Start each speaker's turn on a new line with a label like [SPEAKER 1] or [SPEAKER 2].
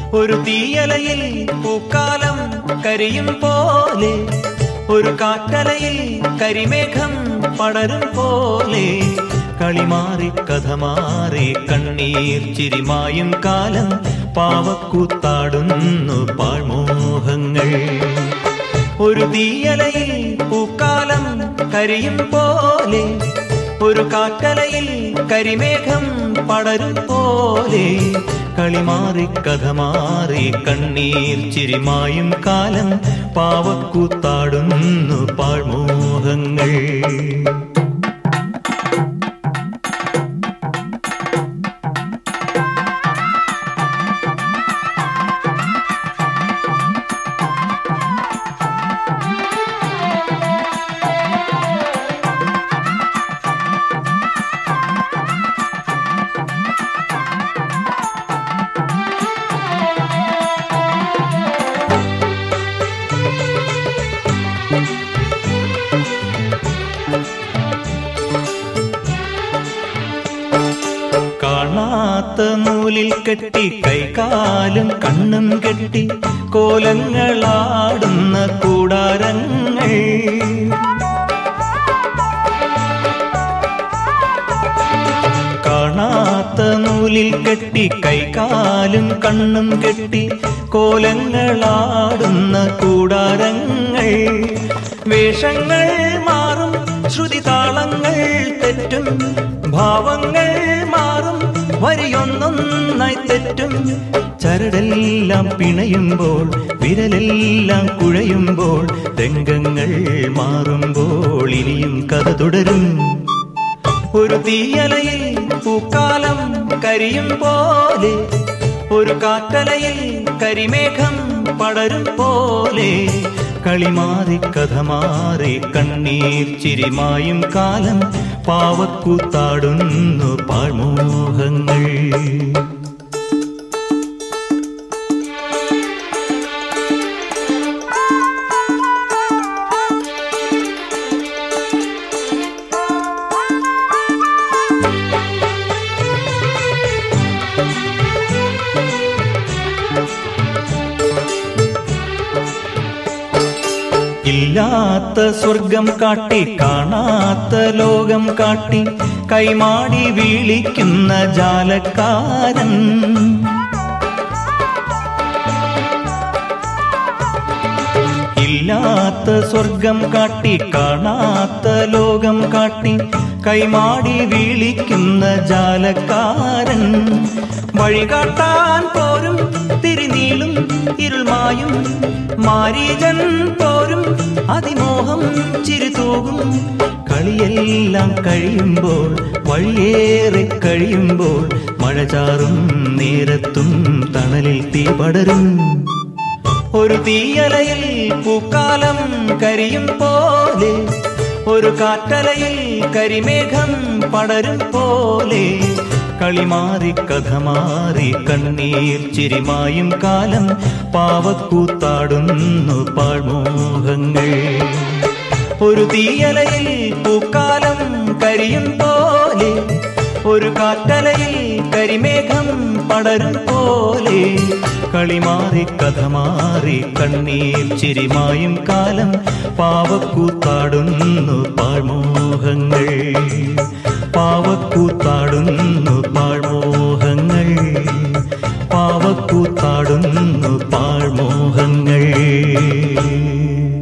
[SPEAKER 1] ഒരു തീയലയിൽ പൂക്കാലം കരിയും പോലെ ഒരു കാറ്റലയിൽ കരിമേഘം പടരും പോലെ കളിമാറി കഥ മാറി കണ്ണീർ ചിരിമായും കാലം പാവക്കൂത്താടുന്നു പാഴ്മോഹങ്ങൾ ഒരു തീയലയിൽ പൂക്കാലം കരിയും പോലെ ഒരു കാറ്റലയിൽ കരിമേഘം പടരും പോലെ കളിമാറി കഥ മാറി കണ്ണീർ ചിരിമായും കാലം പാവക്കൂത്താടുന്നു പാഴ്മോഹങ്ങൾ കാണാത്ത നൂലിൽ കെട്ടി കൈകാലും കണ്ണും കെട്ടി കോലങ്ങളാടുന്ന കൂടാരങ്ങൾ കാണാത്ത നൂലിൽ കെട്ടി കൈകാലും കണ്ണും കെട്ടി കോലങ്ങളാടുന്ന കൂടാരങ്ങൾ വേഷങ്ങൾ മാറും ശ്രുതി താളങ്ങൾ തെറ്റും ഭാവങ്ങൾ മാറും വരിയൊന്നൊന്നായി തെറ്റും ചരടെല്ലാം പിണയുമ്പോൾ വിരലെല്ലാം കുഴയുമ്പോൾ രംഗങ്ങൾ മാറുമ്പോൾ ഇനിയും കഥ തുടരും ഒരു തീയലയിൽ പൂക്കാലം കരിയും പോലെ ഒരു കാറ്റലയിൽ കരിമേഘം പടരും പോലെ കളിമാറി കഥ മാറി കണ്ണീർ ചിരിമായും കാലം പാവക്കൂത്താടുന്നു പാഴ്മോഹങ്ങൾ ഇല്ലാത്ത സ്വർഗം കാട്ടി കാണാത്ത ലോകം കാട്ടി കൈമാടി വിളിക്കുന്ന ജാലക്കാരൻ ഇല്ലാത്ത സ്വർഗം കാട്ടി കാണാത്ത ലോകം കാട്ടി കൈമാടി വിളിക്കുന്ന ജാലക്കാരൻ വഴികാട്ടാൻ പോരും തിരിനീളും ഇരുൾമായും മാരീജൻ പോരും അതിമോഹം ചിരിതൂകും കളിയെല്ലാം കഴിയുമ്പോൾ വഴിയേറെ കഴിയുമ്പോൾ മഴ ചാറും നേരത്തും തണലിൽ തീ പടരും ഒരു തീയലയിൽ പൂക്കാലം കരിയും പോലെ ഒരു കാറ്റലയിൽ കരിമേഘം പടരും പോലെ കളിമാറി കഥ മാറി കണ്ണീർ ചിരിമായും കാലം പാവക്കൂത്താടുന്നു പാഴ്മോഹങ്ങൾ ഒരു തീയലയിൽ പൂക്കാലം കരിയും പോലെ ഒരു കാറ്റലയിൽ കരിമേഘം പടരും പോലെ കളിമാറി കഥ മാറി കണ്ണീർ ചിരിമായും കാലം പാവക്കൂത്താടുന്നു പാഴ്മോഹങ്ങൾ പാവക്കൂത്താടുന്നു പാഴ്മോഹങ്ങൾ പാവക്കൂത്താടുന്നു പാഴ്മോഹങ്ങൾ